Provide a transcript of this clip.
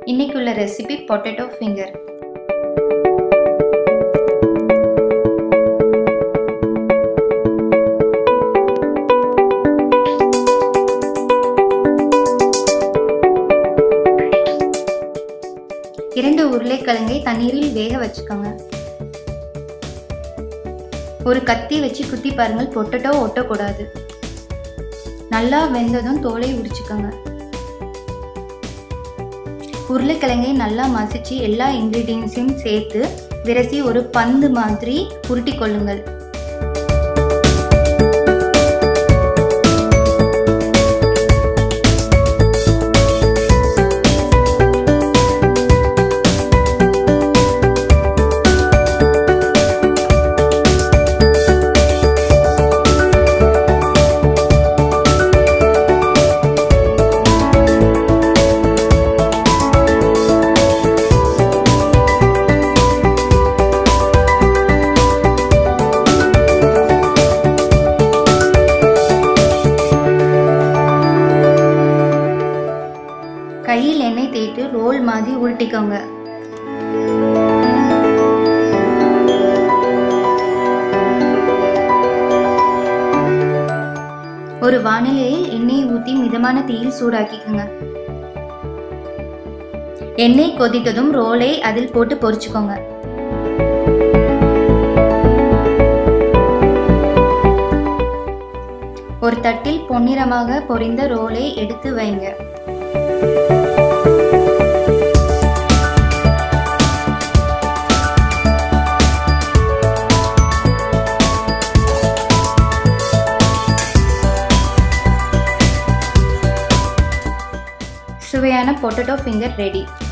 இன்னைக்குள்ள recipe potato finger இரண்டு உருளைக்கிழங்கை தண்ணீரில் வேக வச்சுக்கோங்க ஒரு கத்தி வச்சு குத்தி பாருங்கள் பொட்டேட்டோ ஒட்டக்கூடாது நல்லா வெந்ததும் தோலை உரிச்சுக்கோங்க உருளைக்கிழங்கை நல்லா மசிச்சு எல்லா இன்க்ரீடியன்ஸையும் சேர்த்து விரசி ஒரு பந்து மாதிரி உருட்டி கொள்ளுங்கள் கையில் எண்ணெய் தேய்த்து ரோல் மாதிரி உருட்டிக்கோங்க ஒரு வானிலையில் எண்ணெய் ஊற்றி மிதமான தீயில் சூடாக்கிக்கோங்க எண்ணெய் கொதித்ததும் ரோலை அதில் போட்டு பொரிச்சுக்கோங்க ஒரு தட்டில் பொன்னிறமாக பொரிந்த ரோலை எடுத்து வைங்க சுவையான பொட்டேட்டோ ஃபிங்கர் ரெடி